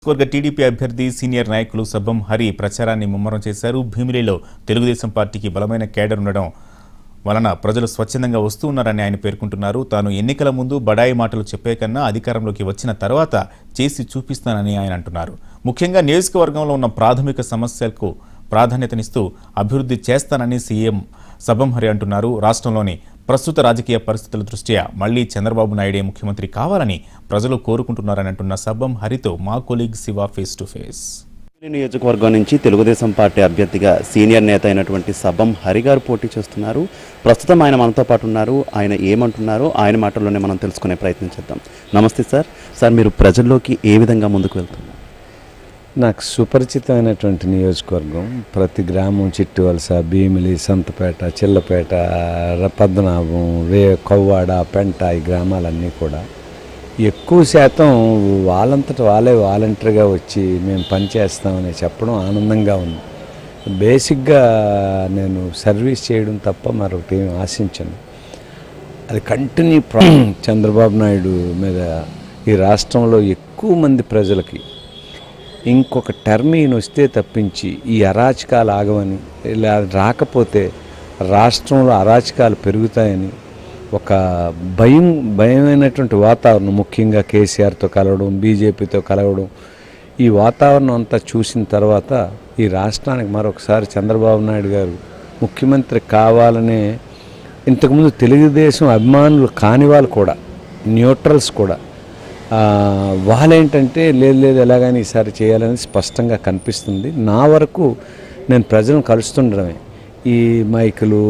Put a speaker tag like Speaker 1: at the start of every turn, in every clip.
Speaker 1: నియోజకవర్గ టీడీపీ అభ్యర్థి సీనియర్ నాయకులు సబ్బం హరి ప్రచారాన్ని ముమ్మరం చేశారు భీమిలిలో తెలుగుదేశం పార్టీకి బలమైన కేడర్ ఉండడం వలన ప్రజలు స్వచ్ఛందంగా వస్తూ ఉన్నారని ఆయన పేర్కొంటున్నారు తాను ఎన్నికల ముందు బడాయి మాటలు చెప్పే కన్నా అధికారంలోకి వచ్చిన తర్వాత చేసి చూపిస్తానని ఆయన అంటున్నారు ముఖ్యంగా నియోజకవర్గంలో ఉన్న ప్రాథమిక సమస్యలకు ప్రాధాన్యతనిస్తూ అభివృద్ధి చేస్తానని సీఎం సబ్బం హరి అంటున్నారు రాష్ట్రంలోని ప్రస్తుత రాజకీయ పరిస్థితుల దృష్ట్యా మళ్లీ చంద్రబాబు నాయుడే ముఖ్యమంత్రి కావాలని ప్రజలు కోరుకుంటున్నారని అంటున్న సబ్బం హరితో మా colleague Shiva face to face
Speaker 2: Bheemili నియోజకవర్గం నుంచి తెలుగుదేశం పార్టీ అభ్యర్థిగా సీనియర్ నేత అయినటువంటి సబం హరి గారు పోటీ చేస్తున్నారు ప్రస్తుతం ఆయన మనతో పాటు ఉన్నారు ఆయన ఏమంటున్నారో ఆయన మాటల్లోనే మనం తెలుసుకునే ప్రయత్నం చేద్దాం నమస్తే సార్ సార్ మీరు ప్రజల్లోకి ఏ విధంగా ముందుకు వెళ్తున్నారు
Speaker 3: నాకు సుపరిచితమైనటువంటి నియోజకవర్గం ప్రతి గ్రామం చిట్టువలస భీమిలి సంతపేట చిల్లపేట ర- పద్మనాభం రే కొవ్వాడ పెంట ఈ గ్రామాలన్నీ కూడా ఎక్కువ శాతం వాళ్ళంతట వాళ్ళే వాలంటరీగా వచ్చి మేము పని చేస్తామని చెప్పడం ఆనందంగా ఉంది బేసిక్గా నేను సర్వీస్ చేయడం తప్ప మరొకటి ఏం ఆశించను అది కంటిన్యూ ప్రా చంద్రబాబు నాయుడు మీద ఈ రాష్ట్రంలో ఎక్కువ మంది ప్రజలకి ఇంకొక టర్మ్ ఈయన వస్తే తప్పించి ఈ అరాచకాలు ఆగవని ఇలా రాకపోతే రాష్ట్రంలో అరాచకాలు పెరుగుతాయని ఒక భయం భయమైనటువంటి వాతావరణం ముఖ్యంగా కేసీఆర్తో కలవడం బీజేపీతో కలవడం ఈ వాతావరణం అంతా చూసిన తర్వాత ఈ రాష్ట్రానికి మరొకసారి చంద్రబాబు నాయుడు గారు ముఖ్యమంత్రి కావాలనే ఇంతకుముందు తెలుగుదేశం అభిమానులు కాని వాళ్ళు కూడా న్యూట్రల్స్ కూడా ఆ, వాళ్ళేంటంటే లేదు లేదు ఎలాగని ఈసారి చేయాలని స్పష్టంగా కనిపిస్తుంది నా వరకు నేను ప్రజలను కలుస్తుండడమే ఈ మైకులు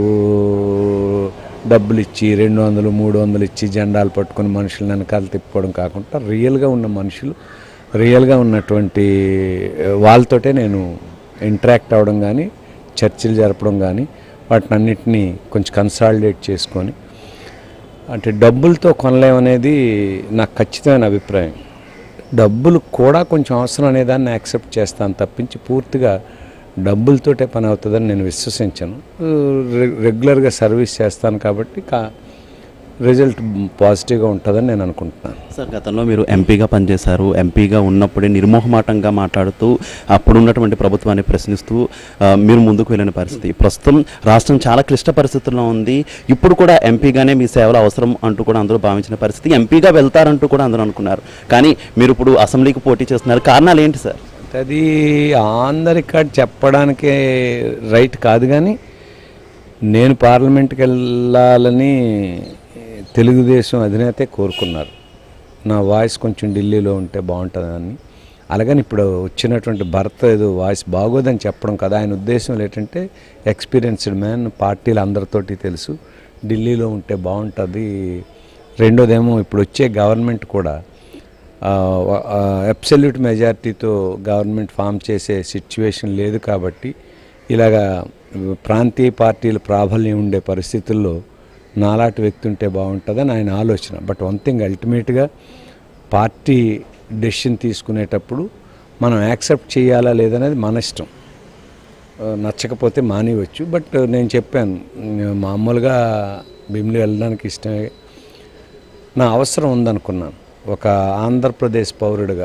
Speaker 3: డబ్బులు ఇచ్చి రెండు వందలు మూడు వందలు ఇచ్చి జెండాలు పట్టుకొని మనుషులు వెనకాల తిప్పుకోవడం కాకుండా రియల్గా ఉన్న మనుషులు రియల్గా ఉన్నటువంటి వాళ్ళతోటే నేను ఇంటరాక్ట్ అవ్వడం కానీ చర్చలు జరపడం కానీ వాటిని అన్నిటినీ కొంచెం కన్సాలిడేట్ చేసుకొని అంటే డబ్బులతో కొనలేమనేది నాకు ఖచ్చితమైన అభిప్రాయం డబ్బులు కూడా కొంచెం అవసరం అనేదాన్ని యాక్సెప్ట్ చేస్తాను తప్పించి పూర్తిగా డబ్బులతోటే పని అవుతుందని నేను విశ్వసించను రె- రెగ్యులర్గా సర్వీస్ చేస్తాను కాబట్టి కా రిజల్ట్ పాజిటివ్గా ఉంటుందని నేను అనుకుంటున్నాను
Speaker 2: సార్ గతంలో మీరు ఎంపీగా పనిచేశారు ఎంపీగా ఉన్నప్పుడే నిర్మోహమాటంగా మాట్లాడుతూ అప్పుడున్నటువంటి ప్రభుత్వాన్ని ప్రశ్నిస్తూ ఆ, మీరు ముందుకు వెళ్ళిన పరిస్థితి ప్రస్తుతం రాష్ట్రం చాలా క్లిష్ట పరిస్థితుల్లో ఉంది ఇప్పుడు కూడా ఎంపీగానే మీ సేవలు అవసరం అంటూ కూడా అందరూ భావించిన పరిస్థితి ఎంపీగా వెళ్తారంటూ కూడా అందరూ అనుకున్నారు కానీ మీరు ఇప్పుడు అసెంబ్లీకి పోటీ చేస్తున్నారు కారణాలు ఏంటి సార్
Speaker 3: అది అందరికీ చెప్పడానికే రైట్ కాదు కానీ నేను పార్లమెంట్కి వెళ్ళాలని తెలుగుదేశం అధినేతే కోరుకున్నారు నా వాయిస్ కొంచెం ఢిల్లీలో ఉంటే బాగుంటుందని అలాగని ఇప్పుడు వచ్చినటువంటి భర్త ఏదో వాయిస్ బాగోదని చెప్పడం కదా ఆయన ఉద్దేశం ఏంటంటే ఎక్స్పీరియన్స్డ్ మ్యాన్ పార్టీలు అందరితోటి తెలుసు ఢిల్లీలో ఉంటే బాగుంటుంది రెండోదేమో ఇప్పుడు వచ్చే గవర్నమెంట్ కూడా అబ్సల్యూట్ మెజారిటీతో గవర్నమెంట్ ఫామ్ చేసే సిచ్యువేషన్ లేదు కాబట్టి ఇలాగా ప్రాంతీయ పార్టీలు ప్రాబల్యం ఉండే పరిస్థితుల్లో నాలాంటి వ్యక్తి ఉంటే బాగుంటుందని ఆయన ఆలోచన బట్ వన్ థింగ్ అల్టిమేట్గా పార్టీ డెసిషన్ తీసుకునేటప్పుడు మనం యాక్సెప్ట్ చేయాలా లేదనేది మన ఇష్టం ఆ, నచ్చకపోతే మానేయవచ్చు బట్ నేను చెప్పాను నేను మామూలుగా భీమిలి వెళ్ళడానికి ఇష్టమే నా అవసరం ఉందనుకున్నాను ఒక ఆంధ్రప్రదేశ్ పౌరుడిగా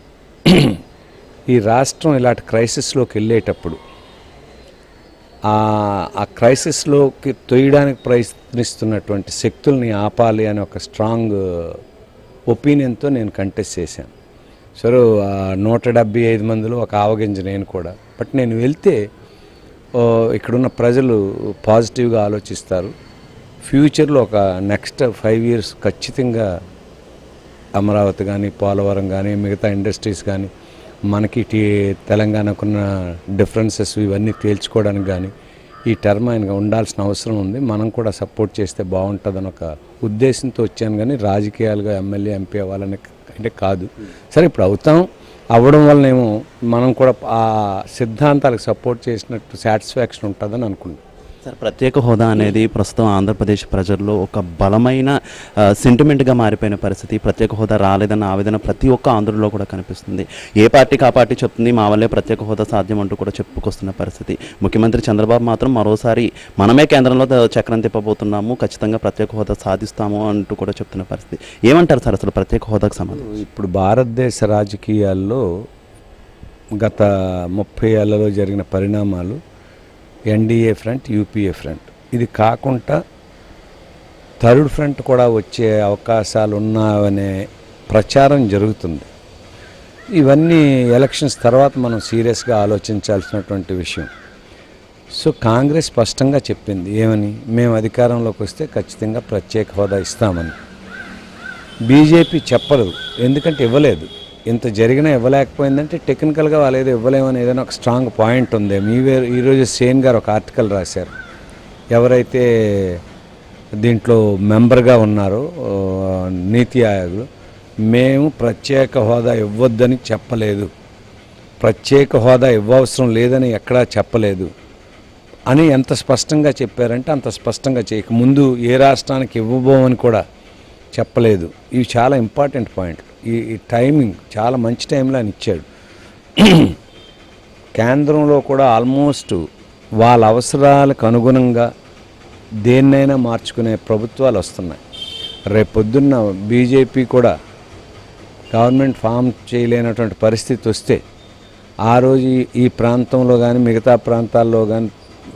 Speaker 3: ఈ రాష్ట్రం ఇలాంటి క్రైసిస్లోకి వెళ్ళేటప్పుడు ఆ ఆ క్రైసిస్లోకి తొయ్యడానికి ప్రయత్నిస్తున్నటువంటి శక్తుల్ని ఆపాలి అనే ఒక స్ట్రాంగ్ ఒపీనియన్తో నేను కంటెస్ట్ చేశాను సరే ఆ నూట డెబ్బై ఐదు మందిలో ఒక ఆవగింజ నేను కూడా బట్ నేను వెళ్తే ఓ, ఇక్కడున్న ప్రజలు పాజిటివ్గా ఆలోచిస్తారు ఫ్యూచర్లో ఒక నెక్స్ట్ ఫైవ్ ఇయర్స్ ఖచ్చితంగా అమరావతి కానీ పోలవరం కానీ మిగతా ఇండస్ట్రీస్ కానీ మనకి టీ తెలంగాణకున్న డిఫరెన్సెస్ ఇవన్నీ తేల్చుకోవడానికి కానీ ఈ టర్మ్ ఆయన ఉండాల్సిన అవసరం ఉంది మనం కూడా సపోర్ట్ చేస్తే బాగుంటుందని ఒక ఉద్దేశంతో వచ్చాను కానీ రాజకీయాలుగా ఎమ్మెల్యే ఎంపీ అవ్వాలని అంటే కాదు సరే ఇప్పుడు అవుతాం అవ్వడం వల్లనేమో మనం కూడా ఆ సిద్ధాంతాలకు సపోర్ట్ చేసినట్టు సాటిస్ఫాక్షన్ ఉంటుందని అనుకుంటాం
Speaker 2: సార్ ప్రత్యేక హోదా అనేది ప్రస్తుతం ఆంధ్రప్రదేశ్ ప్రజల్లో ఒక బలమైన ఆ, సెంటిమెంట్గా మారిపోయిన పరిస్థితి ప్రత్యేక హోదా రాలేదన్న ఆవేదన ప్రతి ఒక్క ఆంధ్రుల్లో కూడా కనిపిస్తుంది ఏ పార్టీకి ఆ పార్టీ చెప్తుంది మా వల్లే ప్రత్యేక హోదా సాధ్యం అంటూ కూడా చెప్పుకొస్తున్న పరిస్థితి ముఖ్యమంత్రి చంద్రబాబు మాత్రం మరోసారి మనమే కేంద్రంలో ద- చక్రం తిప్పబోతున్నాము ఖచ్చితంగా ప్రత్యేక హోదా సాధిస్తాము అంటూ కూడా చెప్తున్న పరిస్థితి ఏమంటారు సార్ అసలు ప్రత్యేక హోదాకు సంబంధించి
Speaker 3: ఇప్పుడు భారతదేశ రాజకీయాల్లో గత ముప్పై ఏళ్లలో జరిగిన పరిణామాలు ఎన్డీఏ ఫ్రంట్ యూపీఏ ఫ్రంట్ ఇది కాకుండా థర్డ్ ఫ్రంట్ కూడా వచ్చే అవకాశాలు ఉన్నాయనే ప్రచారం జరుగుతుంది ఇవన్నీ ఎలక్షన్స్ తర్వాత మనం సీరియస్గా ఆలోచించాల్సినటువంటి విషయం సో కాంగ్రెస్ స్పష్టంగా చెప్పింది ఏమని మేము అధికారంలోకి వస్తే ఖచ్చితంగా ప్రత్యేక హోదా ఇస్తామని బీజేపీ చెప్పదు ఎందుకంటే ఇవ్వలేదు ఇంత జరిగినా ఇవ్వలేకపోయిందంటే టెక్నికల్గా వాళ్ళు ఏదో ఇవ్వలేమని ఏదైనా ఒక స్ట్రాంగ్ పాయింట్ ఉంది మీవే ఈరోజు సేన్ గారు ఒక ఆర్టికల్ రాశారు ఎవరైతే దీంట్లో మెంబర్గా ఉన్నారో ఆ, నీతి ఆయోగ్ మేము ప్రత్యేక హోదా ఇవ్వొద్దని చెప్పలేదు ప్రత్యేక హోదా ఇవ్వవసరం లేదని ఎక్కడా చెప్పలేదు అని ఎంత స్పష్టంగా చెప్పారంటే అంత స్పష్టంగా చేయక ముందు ఏ రాష్ట్రానికి ఇవ్వబోమని కూడా చెప్పలేదు ఇవి చాలా ఇంపార్టెంట్ పాయింట్ ఈ ఈ టైమింగ్ చాలా మంచి టైంలో ఆయన ఇచ్చాడు కేంద్రంలో కూడా ఆల్మోస్ట్ వాళ్ళ అవసరాలకు అనుగుణంగా దేన్నైనా మార్చుకునే ప్రభుత్వాలు వస్తున్నాయి రేపొద్దున్న బీజేపీ కూడా గవర్నమెంట్ ఫామ్ చేయలేనటువంటి పరిస్థితి వస్తే ఆ రోజు ఈ- ఈ ప్రాంతంలో కానీ మిగతా ప్రాంతాల్లో కానీ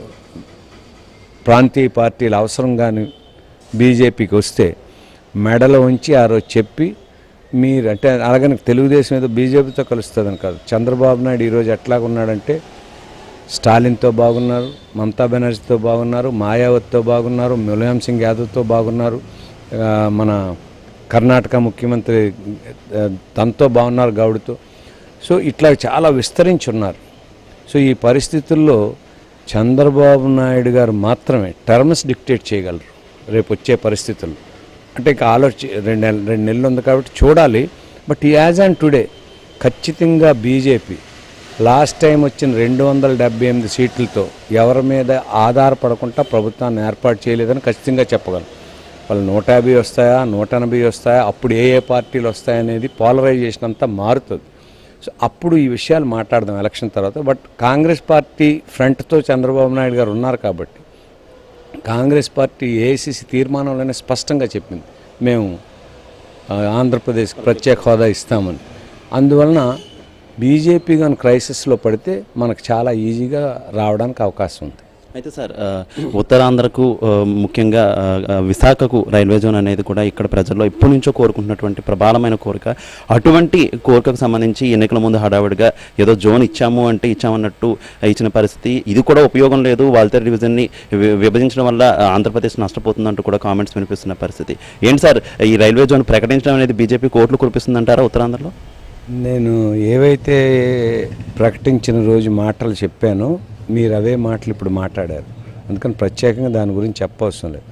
Speaker 3: ప్రాంతీయ పార్టీల అవసరం కానీ బీజేపీకి వస్తే మెడలో ఉంచి ఆ రోజు చెప్పి మీరు అంటే అలాగని తెలుగుదేశం ఏదో బీజేపీతో కలుస్తుందని కాదు చంద్రబాబు నాయుడు ఈరోజు ఎట్లాగున్నాడంటే స్టాలిన్తో బాగున్నారు మమతా బెనర్జీతో బాగున్నారు మాయావతితో బాగున్నారు ములాయం సింగ్ యాదవ్తో బాగున్నారు ఆ, మన కర్ణాటక ముఖ్యమంత్రి ఆ, తనతో బాగున్నారు గౌడ్తో సో ఇట్లా చాలా విస్తరించి ఉన్నారు సో ఈ పరిస్థితుల్లో చంద్రబాబు నాయుడు గారు మాత్రమే టర్మ్స్ డిక్టేట్ చేయగలరు రేపు వచ్చే పరిస్థితుల్లో అంటే ఇక ఆలోచి రెండు నెలలు రెండు నెలలు ఉంది కాబట్టి చూడాలి బట్ యాజ్ అండ్ టుడే ఖచ్చితంగా బీజేపీ లాస్ట్ టైం వచ్చిన రెండు వందల డెబ్బై ఎనిమిది సీట్లతో ఎవరి మీద ఆధారపడకుండా ప్రభుత్వాన్ని ఏర్పాటు చేయలేదని ఖచ్చితంగా చెప్పగలం వాళ్ళు నూట యాభై వస్తాయా నూట ఎనభై వస్తాయా అప్పుడు ఏ ఏ పార్టీలు వస్తాయనేది పాలరైజేషన్ అంతా మారుతుంది సో అప్పుడు ఈ విషయాలు మాట్లాడదాం ఎలక్షన్ తర్వాత బట్ కాంగ్రెస్ పార్టీ ఫ్రంట్తో చంద్రబాబు నాయుడు గారు ఉన్నారు కాబట్టి కాంగ్రెస్ పార్టీ ఏఐసిసి తీర్మానంలోనే స్పష్టంగా చెప్పింది మేము ఆ, ఆంధ్రప్రదేశ్కి ప్రత్యేక హోదా ఇస్తామని అందువలన బీజేపీ కానీ క్రైసిస్లో పడితే మనకు చాలా ఈజీగా రావడానికి అవకాశం ఉంది
Speaker 2: అయితే సార్ ఆ, ఉత్తరాంధ్రకు ఆ, ముఖ్యంగా ఆ, ఆ, విశాఖకు రైల్వే జోన్ అనేది కూడా ఇక్కడ ప్రజల్లో ఇప్పటి నుంచో కోరుకుంటున్నటువంటి ప్రబలమైన కోరిక అటువంటి కోరికకు సంబంధించి ఎన్నికల ముందు హడావిడిగా ఏదో జోన్ ఇచ్చాము అంటే ఇచ్చామన్నట్టు ఇచ్చిన పరిస్థితి ఇది కూడా ఉపయోగం లేదు వాల్తేరు డివిజన్ని వి- విభజించడం వల్ల ఆ, ఆంధ్రప్రదేశ్ నష్టపోతుందంటూ కూడా కామెంట్స్ వినిపిస్తున్న పరిస్థితి ఏంటి సార్ ఈ రైల్వే జోన్ ప్రకటించడం అనేది బీజేపీ కోట్లు కురిపిస్తుందంటారా ఉత్తరాంధ్రలో
Speaker 3: నేను ఏవైతే ప్రకటించిన రోజు మాటలు చెప్పానో మీరు అవే మాటలు ఇప్పుడు మాట్లాడారు అందుకని ప్రత్యేకంగా దాని గురించి చెప్పవసరం లేదు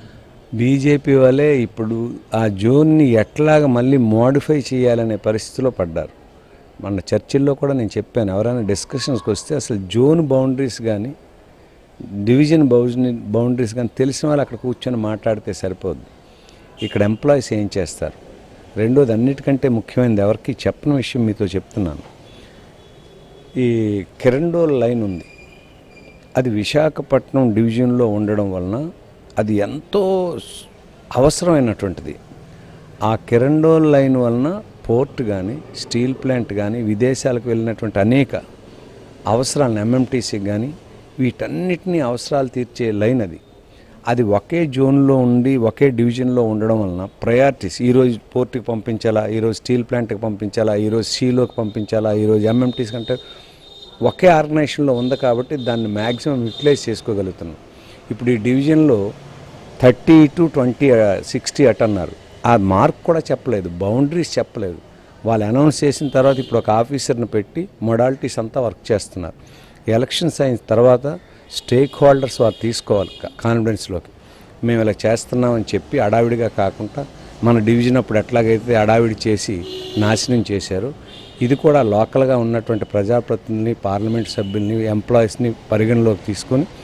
Speaker 3: బీజేపీ వాళ్ళే ఇప్పుడు ఆ జోన్ని ఎట్లాగ మళ్ళీ మోడిఫై చేయాలనే పరిస్థితిలో పడ్డారు మన చర్చిల్లో కూడా నేను చెప్పాను ఎవరైనా డిస్కషన్స్కి వస్తే అసలు జోన్ బౌండరీస్ కానీ డివిజన్ బౌండరీ బౌండరీస్ కానీ తెలిసిన వాళ్ళు అక్కడ కూర్చొని మాట్లాడితే సరిపోద్ది ఇక్కడ ఎంప్లాయీస్ ఏం చేస్తారు రెండోది అన్నిటికంటే ముఖ్యమైనది ఎవరికి చెప్పని విషయం మీతో చెప్తున్నాను ఈ కిరండోల్ లైన్ ఉంది అది విశాఖపట్నం డివిజన్లో ఉండడం వలన అది ఎంతో స్- అవసరమైనటువంటిది ఆ కిరండోల్ లైన్ వలన పోర్ట్ కానీ స్టీల్ ప్లాంట్ కానీ విదేశాలకు వెళ్ళినటువంటి అనేక అవసరాలను ఎంఎంటీసీకి కానీ వీటన్నిటినీ అవసరాలు తీర్చే లైన్ అది అది ఒకే జోన్లో ఉండి ఒకే డివిజన్లో ఉండడం వలన ప్రయారిటీస్ ఈరోజు పోర్ట్కి పంపించాలా ఈరోజు స్టీల్ ప్లాంట్కి పంపించాలా ఈరోజు సీలోకి పంపించాలా ఈరోజు ఎంఎంటీస్ కంటే ఒకే ఆర్గనైజేషన్లో ఉంది కాబట్టి దాన్ని మ్యాక్సిమం యూటిలైజ్ చేసుకోగలుగుతున్నాం ఇప్పుడు ఈ డివిజన్లో thirty two twenty sixty at అన్నారు ఆ మార్క్ కూడా చెప్పలేదు బౌండరీస్ చెప్పలేదు వాళ్ళు అనౌన్స్ చేసిన తర్వాత ఇప్పుడు ఒక ఆఫీసర్ని పెట్టి మొడాలిటీస్ అంతా వర్క్ చేస్తున్నారు ఎలక్షన్స్ అయిన తర్వాత స్టేక్ హోల్డర్స్ వారు తీసుకోవాలి కాన్ఫిడెన్స్లోకి మేము ఇలా చేస్తున్నామని చెప్పి అడావిడిగా కాకుండా మన డివిజన్ అప్పుడు ఎట్లాగైతే అడావిడి చేసి నాశనం చేశారో ఇది కూడా లోకల్గా ఉన్నటువంటి ప్రజాప్రతినిధుల్ని పార్లమెంట్ సభ్యుల్ని ఎంప్లాయీస్ని పరిగణలోకి తీసుకొని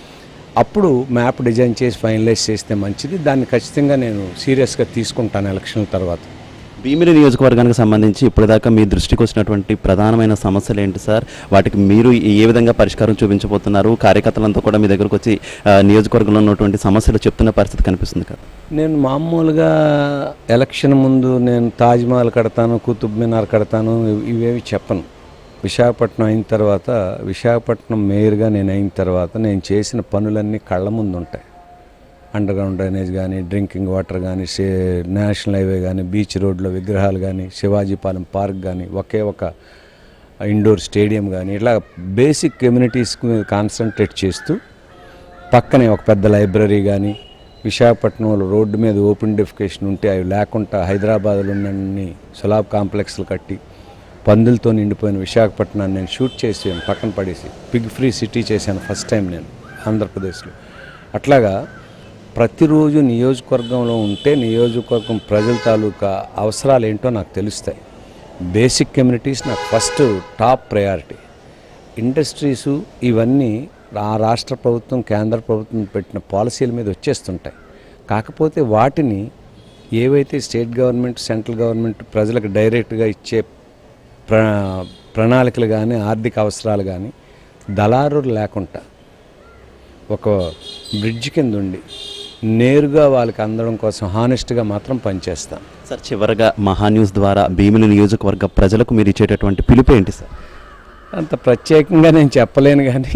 Speaker 3: అప్పుడు మ్యాప్ డిజైన్ చేసి ఫైనలైజ్ చేస్తే మంచిది దాన్ని ఖచ్చితంగా నేను సీరియస్గా తీసుకుంటాను ఎలక్షన్ తర్వాత
Speaker 2: భీమిలి నియోజకవర్గానికి సంబంధించి ఇప్పటిదాకా మీ దృష్టికి వచ్చినటువంటి ప్రధానమైన సమస్యలు ఏంటి సార్ వాటికి మీరు ఏ విధంగా పరిష్కారం చూపించబోతున్నారు కార్యకర్తలంతా కూడా మీ దగ్గరకు వచ్చి ఆ, నియోజకవర్గంలో ఉన్నటువంటి సమస్యలు చెప్తున్న పరిస్థితి కనిపిస్తుంది కదా
Speaker 3: నేను మామూలుగా ఎలక్షన్ ముందు నేను తాజ్మహల్ కడతాను కుతుబ్ మినార్ కడతాను ఇవి- ఇవేవి చెప్పను విశాఖపట్నం అయిన తర్వాత విశాఖపట్నం మేయర్గా నేను అయిన తర్వాత నేను చేసిన పనులన్నీ కళ్ళ ముందు ఉంటాయి అండర్ గ్రౌండ్ డ్రైనేజ్ కానీ డ్రింకింగ్ వాటర్ కానీ నేషనల్ హైవే కానీ బీచ్ రోడ్లో విగ్రహాలు కానీ శివాజీపాలెం పార్క్ కానీ ఒకే ఒక ఇండోర్ స్టేడియం కానీ ఇట్లా బేసిక్ కమ్యూనిటీస్ మీద కాన్సన్ట్రేట్ చేస్తూ పక్కనే ఒక పెద్ద లైబ్రరీ కానీ విశాఖపట్నంలో రోడ్డు మీద ఓపెన్ డెఫికేషన్ ఉంటే అవి లేకుండా హైదరాబాద్లో ఉన్నన్ని సులాబ్ కాంప్లెక్స్లు కట్టి పందులతో నిండిపోయిన విశాఖపట్నాన్ని నేను షూట్ చేసి పక్కన పడేసి పిగ్ ఫ్రీ సిటీ చేశాను ఫస్ట్ టైం నేను ఆంధ్రప్రదేశ్లో అట్లాగా ప్రతిరోజు నియోజకవర్గంలో ఉంటే నియోజకవర్గం ప్రజల తాలూకా అవసరాలు ఏంటో నాకు తెలుస్తాయి బేసిక్ కమ్యూనిటీస్ నాకు ఫస్ట్ టాప్ ప్రయారిటీ ఇండస్ట్రీసు ఇవన్నీ ఆ రాష్ట్ర ప్రభుత్వం కేంద్ర ప్రభుత్వం పెట్టిన పాలసీల మీద వచ్చేస్తుంటాయి కాకపోతే వాటిని ఏవైతే స్టేట్ గవర్నమెంట్ సెంట్రల్ గవర్నమెంట్ ప్రజలకు డైరెక్ట్గా ఇచ్చే ప్ర ప్రణాళికలు కానీ ఆర్థిక అవసరాలు కానీ దళారులు లేకుండా ఒక బ్రిడ్జ్ కింద ఉండి నేరుగా వాళ్ళకి అందడం కోసం హానెస్ట్గా మాత్రం పనిచేస్తాం
Speaker 2: సార్ చివరగా మహా న్యూస్ ద్వారా భీమిలి నియోజకవర్గ ప్రజలకు మీరు ఇచ్చేటటువంటి పిలుపు ఏంటి సార్
Speaker 3: అంత ప్రత్యేకంగా నేను చెప్పలేను కానీ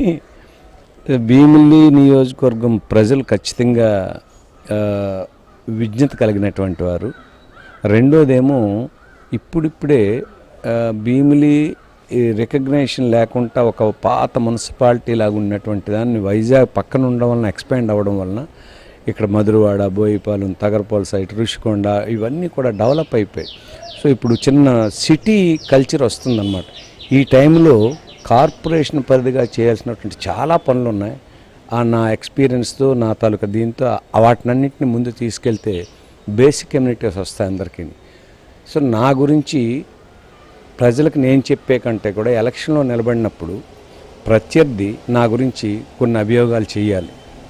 Speaker 3: భీమిలి నియోజకవర్గం ప్రజలు ఖచ్చితంగా ఆ, విజ్ఞత కలిగినటువంటి వారు రెండోదేమో ఇప్పుడిప్పుడే ఆ, భీమిలి రికగ్నేషన్ లేకుండా ఒక పాత మున్సిపాలిటీ లాగా ఉన్నటువంటి దాన్ని వైజాగ్ పక్కన ఉండడం వలన ఎక్స్పాండ్ అవ్వడం వలన ఇక్కడ మధురవాడ బోయిపాలెం తగరపాల్ సైట్ ఋషికొండ ఇవన్నీ కూడా డెవలప్ అయిపోయాయి సో ఇప్పుడు చిన్న సిటీ కల్చర్ వస్తుందన్నమాట ఈ టైంలో కార్పొరేషన్ పరిధిగా చేయాల్సినటువంటి చాలా పనులు ఉన్నాయి ఆ నా ఎక్స్పీరియన్స్తో నా తాలూకా దీంతో ఆ వాటినన్నింటిని ముందు తీసుకెళ్తే బేసిక్ కమ్యూనిటీస్ వస్తాయి అందరికీ సో నా గురించి ప్రజలకు నేను చెప్పే కంటే కూడా ఎలక్షన్లో నిలబడినప్పుడు ప్రత్యర్థి నా గురించి కొన్ని అభియోగాలు చేయాలి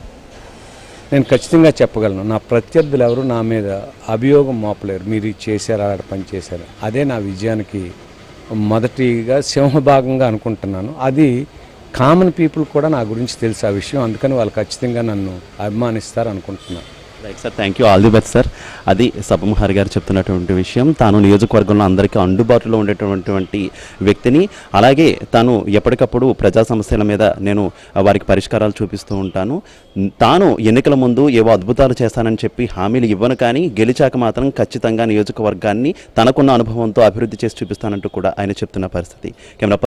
Speaker 3: నేను ఖచ్చితంగా చెప్పగలను నా ప్రత్యర్థులు ఎవరు నా మీద అభియోగం మోపలేరు మీరు ఇది చేశారు ఆడ పని చేశారు అదే నా విజయానికి మొదటిగా సింహభాగంగా అనుకుంటున్నాను అది కామన్ పీపుల్ కూడా నా గురించి తెలుసు ఆ విషయం అందుకని వాళ్ళు ఖచ్చితంగా నన్ను అభిమానిస్తారు అనుకుంటున్నాను
Speaker 2: right sir thank you all the best sir అది సబమహర్ గారు చెప్తున్నటువంటి విషయం తాను నియోజకవర్గంలో అందరికీ అందుబాటులో ఉండేటటువంటి వ్యక్తిని అలాగే తాను ఎప్పటికప్పుడు ప్రజా సమస్యల మీద నేను వారికి పరిష్కారాలు చూపిస్తూ ఉంటాను తాను ఎన్నికల ముందు ఏవో అద్భుతాలు చేస్తానని చెప్పి హామీలు ఇవ్వను కానీ గెలిచాక మాత్రం ఖచ్చితంగా నియోజకవర్గాన్ని తనకున్న అనుభవంతో అభివృద్ధి చేసి చూపిస్తానంటూ కూడా ఆయన చెప్తున్న పరిస్థితి కెమెరా